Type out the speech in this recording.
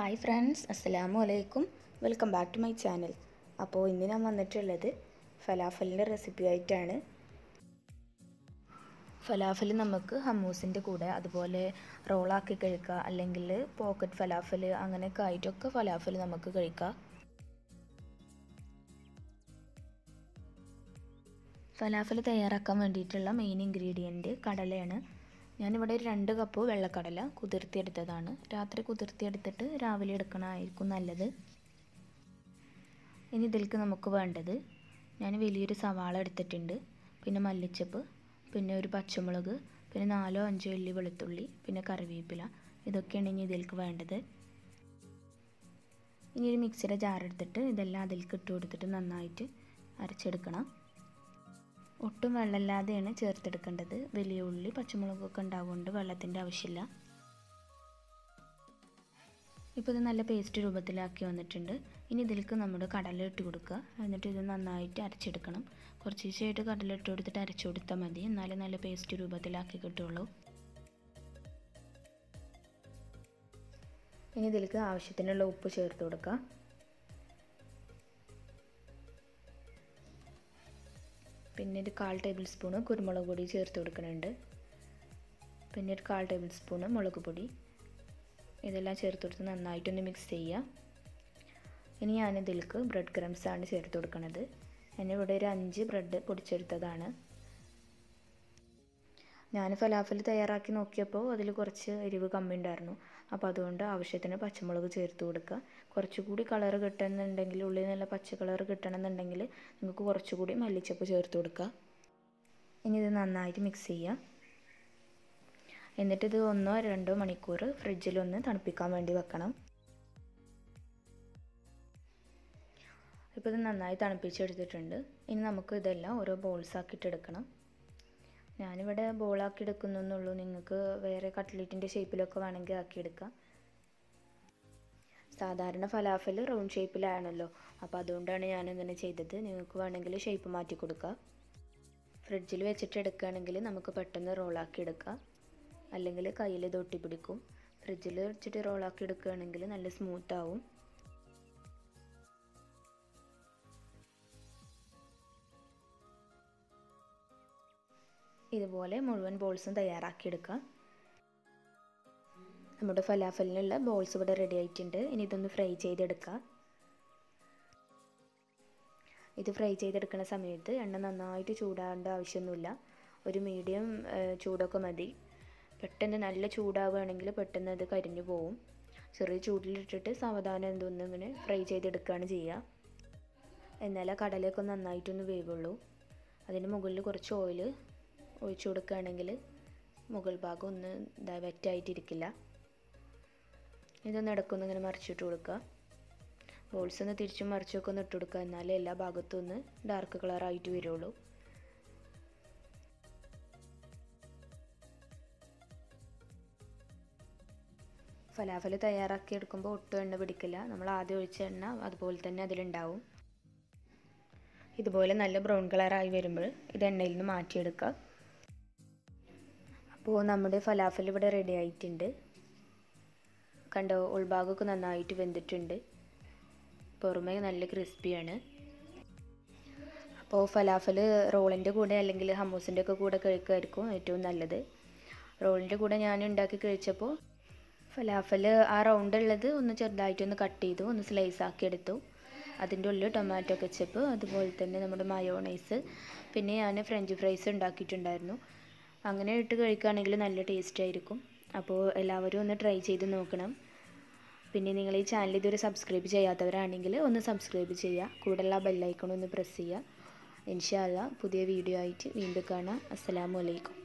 hi friends അസ്സലാമു അലൈക്കും welcome back to my channel അപ്പോൾ ഇന്ന് ഞാൻ വന്നിട്ടുള്ളത് ഫലാഫലിൻ്റെ റെസിപ്പി ആയിട്ടാണ് ഫലാഫൽ നമുക്ക് ഹമ്മൂസിൻ്റെ കൂടെ അതുപോലെ റോളാക്കി കഴിക്കുക അല്ലെങ്കിൽ പോക്കറ്റ് ഫലാഫൽ അങ്ങനെയൊക്കെ ആയിട്ടൊക്കെ ഫലാഫൽ നമുക്ക് കഴിക്കാം ഫലാഫൽ തയ്യാറാക്കാൻ വേണ്ടിയിട്ടുള്ള മെയിൻ ഇൻഗ്രീഡിയൻറ്റ് കടലയാണ് ഞാനിവിടെ ഒരു രണ്ട് കപ്പ് വെള്ളക്കടല കുതിർത്തിയെടുത്തതാണ് രാത്രി കുതിർത്തിയെടുത്തിട്ട് രാവിലെ എടുക്കണമായിരിക്കും നല്ലത് ഇനി ഇതിലേക്ക് നമുക്ക് വേണ്ടത് ഞാൻ വലിയൊരു സവാള എടുത്തിട്ടുണ്ട് പിന്നെ മല്ലിച്ചപ്പ് പിന്നെ ഒരു പച്ചമുളക് പിന്നെ നാലോ അഞ്ചോ അല്ലി വെളുത്തുള്ളി പിന്നെ കറിവേപ്പില ഇതൊക്കെയാണ് ഇനി ഇതിലേക്ക് വേണ്ടത് ഇനി ഒരു മിക്സിയുടെ ജാർ എടുത്തിട്ട് ഇതെല്ലാം അതിലേക്ക് ഇട്ട് കൊടുത്തിട്ട് നന്നായിട്ട് അരച്ചെടുക്കണം ഒട്ടും വെള്ളമില്ലാതെയാണ് ചേർത്തെടുക്കേണ്ടത് വലിയ ഉള്ളി പച്ചമുളകൊക്കെ ഉണ്ടാവുകൊണ്ട് വെള്ളത്തിൻ്റെ ആവശ്യമില്ല ഇപ്പോൾ ഇത് നല്ല പേസ്റ്റ് രൂപത്തിലാക്കി വന്നിട്ടുണ്ട് ഇനി ഇതിലേക്ക് നമ്മുടെ കടല ഇട്ട് കൊടുക്കുക എന്നിട്ട് ഇത് നന്നായിട്ട് അരച്ചെടുക്കണം കുറച്ച് ദിവസമായിട്ട് കടല ഇട്ട് കൊടുത്തിട്ട് അരച്ചു കൊടുത്താൽ മതി എന്നാലേ നല്ല പേസ്റ്റ് രൂപത്തിലാക്കി കിട്ടുള്ളൂ ഇനി ഇതിലേക്ക് ആവശ്യത്തിനുള്ള ഉപ്പ് ചേർത്ത് കൊടുക്കുക പിന്നെ ഒരു കാൽ ടേബിൾ സ്പൂണ് കുരുമുളക് പൊടി ചേർത്ത് കൊടുക്കുന്നുണ്ട് പിന്നെ ഒരു കാൽ ടേബിൾ സ്പൂണ് മുളക് പൊടി ഇതെല്ലാം ചേർത്ത് കൊടുത്ത് നന്നായിട്ടൊന്ന് മിക്സ് ചെയ്യുക ഇനി ഞാൻ ഇതിലേക്ക് ബ്രെഡ് ക്രംസ് ആണ് ചേർത്ത് കൊടുക്കുന്നത് ഞാനിവിടെ ഒരു അഞ്ച് ബ്രെഡ് പൊടിച്ചെടുത്തതാണ് ഞാൻ ഫലാഫൽ തയ്യാറാക്കി നോക്കിയപ്പോൾ അതിൽ കുറച്ച് എരിവ് കമ്മി ഉണ്ടായിരുന്നു അപ്പോൾ അതുകൊണ്ട് ആവശ്യത്തിന് പച്ചമുളക് ചേർത്ത് കൊടുക്കുക കുറച്ചുകൂടി കളർ കിട്ടണമെന്നുണ്ടെങ്കിൽ ഉള്ളിൽ നല്ല പച്ച കളർ കിട്ടണമെന്നുണ്ടെങ്കിൽ നിങ്ങൾക്ക് കുറച്ചുകൂടി മല്ലിച്ചപ്പ് ചേർത്ത് കൊടുക്കുക ഇനി ഇത് നന്നായിട്ട് മിക്സ് ചെയ്യുക എന്നിട്ട് ഇത് ഒന്നോ രണ്ടോ മണിക്കൂർ ഫ്രിഡ്ജിലൊന്ന് തണുപ്പിക്കാൻ വേണ്ടി വെക്കണം ഇപ്പോൾ ഇത് നന്നായി തണുപ്പിച്ചെടുത്തിട്ടുണ്ട് ഇനി നമുക്ക് ഇതെല്ലാം ഓരോ ബോൾസ് ആക്കിയിട്ട് എടുക്കണം ഞാനിവിടെ ബോളാക്കി എടുക്കുന്നുള്ളൂ നിങ്ങൾക്ക് വേറെ കട്ട്ലറ്റിൻ്റെ ഷേപ്പിലൊക്കെ വേണമെങ്കിൽ ആക്കിയെടുക്കാം സാധാരണ ഫലാഫൽ റൗണ്ട് ഷേപ്പിലാണല്ലോ അപ്പോൾ അതുകൊണ്ടാണ് ഞാനിങ്ങനെ ചെയ്തത് നിങ്ങൾക്ക് വേണമെങ്കിൽ ഷേപ്പ് മാറ്റി കൊടുക്കുക ഫ്രിഡ്ജിൽ വെച്ചിട്ട് എടുക്കുകയാണെങ്കിൽ നമുക്ക് പെട്ടെന്ന് റോളാക്കി എടുക്കാം അല്ലെങ്കിൽ കയ്യിൽ തൊട്ടി പിടിക്കും ഫ്രിഡ്ജിൽ വെച്ചിട്ട് റോളാക്കി എടുക്കുകയാണെങ്കിൽ നല്ല സ്മൂത്ത് ആവും ഇതുപോലെ മുഴുവൻ ബോൾസും തയ്യാറാക്കിയെടുക്കുക നമ്മുടെ ഫലാഫലിനുള്ള ബോൾസ് ഇവിടെ റെഡി ആയിട്ടുണ്ട് ഇനി ഇതൊന്ന് ഫ്രൈ ചെയ്തെടുക്കുക ഇത് ഫ്രൈ ചെയ്തെടുക്കുന്ന സമയത്ത് എണ്ണ നന്നായിട്ട് ചൂടാകേണ്ട ആവശ്യമൊന്നുമില്ല ഒരു മീഡിയം ചൂടൊക്കെ മതി പെട്ടെന്ന് നല്ല ചൂടാവുകയാണെങ്കിൽ പെട്ടെന്ന് അത് കരിഞ്ഞു പോവും ചെറിയ ചൂടിലിട്ടിട്ട് സാവധാനം എന്തോന്നിങ്ങനെ ഫ്രൈ ചെയ്തെടുക്കുകയാണ് ചെയ്യുക എന്നാലേ കടലയൊക്കെ നന്നായിട്ടൊന്ന് വേവുള്ളൂ അതിന് മുകളിൽ കുറച്ച് ഓയിൽ ഒഴിച്ചു കൊടുക്കുകയാണെങ്കിൽ മുകൾ ഭാഗം ഒന്ന് ഇതാ വെറ്റായിട്ടിരിക്കില്ല ഇതൊന്ന് ഇടക്കൊന്ന് ഇങ്ങനെ മറിച്ചിട്ട് കൊടുക്കുക ബോൾസ് ഒന്ന് തിരിച്ചും മറിച്ചൊക്കെ ഒന്ന് ഇട്ട് കൊടുക്കുക എന്നാലേ എല്ലാ ഭാഗത്തും ഒന്ന് ഡാർക്ക് കളറായിട്ട് വരുള്ളൂ ഫലാഫൽ തയ്യാറാക്കി എടുക്കുമ്പോൾ ഒട്ടും എണ്ണ പിടിക്കില്ല നമ്മൾ ആദ്യം ഒഴിച്ച എണ്ണ അതുപോലെ തന്നെ അതിലുണ്ടാവും ഇതുപോലെ നല്ല ബ്രൗൺ കളറായി വരുമ്പോൾ ഇത് എണ്ണയിൽ നിന്ന് മാറ്റിയെടുക്കുക അപ്പോൾ നമ്മുടെ ഫലാഫൽ ഇവിടെ റെഡി ആയിട്ടുണ്ട് കണ്ടോ ഉൾഭാഗമൊക്കെ നന്നായിട്ട് വെന്തിട്ടുണ്ട് പുറമേ നല്ല ക്രിസ്പിയാണ് അപ്പോൾ ഫലാഫൽ റോളിൻ്റെ കൂടെ അല്ലെങ്കിൽ ഹമ്മൂസിൻ്റെ ഒക്കെ കൂടെ കഴിക്കുമായിരിക്കും ഏറ്റവും നല്ലത് റോളിൻ്റെ കൂടെ ഞാൻ ഉണ്ടാക്കി കഴിച്ചപ്പോൾ ഫലാഫൽ ആ റൗണ്ട് ഉള്ളത് ഒന്ന് ചെറുതായിട്ടൊന്ന് കട്ട് ചെയ്തു ഒന്ന് സ്ലൈസ് ആക്കി എടുത്തു അതിൻ്റെ ഉള്ളിൽ ടൊമാറ്റോ കെച്ചപ്പ് അതുപോലെ തന്നെ നമ്മുടെ മയോണൈസ് പിന്നെ ഞാൻ ഫ്രഞ്ച് ഫ്രൈസ് ഉണ്ടാക്കിയിട്ടുണ്ടായിരുന്നു അങ്ങനെ ഇട്ട് കഴിക്കുകയാണെങ്കിൽ നല്ല ടേസ്റ്റ് ആയിരിക്കും അപ്പോൾ എല്ലാവരും ഒന്ന് ട്രൈ ചെയ്ത് നോക്കണം പിന്നെ നിങ്ങൾ ഈ ചാനൽ ഇതുവരെ സബ്സ്ക്രൈബ് ചെയ്യാത്തവരാണെങ്കിൽ ഒന്ന് സബ്സ്ക്രൈബ് ചെയ്യുക കൂടെയുള്ള ബെല്ലൈക്കൺ ഒന്ന് പ്രസ് ചെയ്യുക ഇൻഷാല്ല പുതിയ വീഡിയോ ആയിട്ട് വീണ്ടും കാണാം അസ്സലാമു അലൈക്കും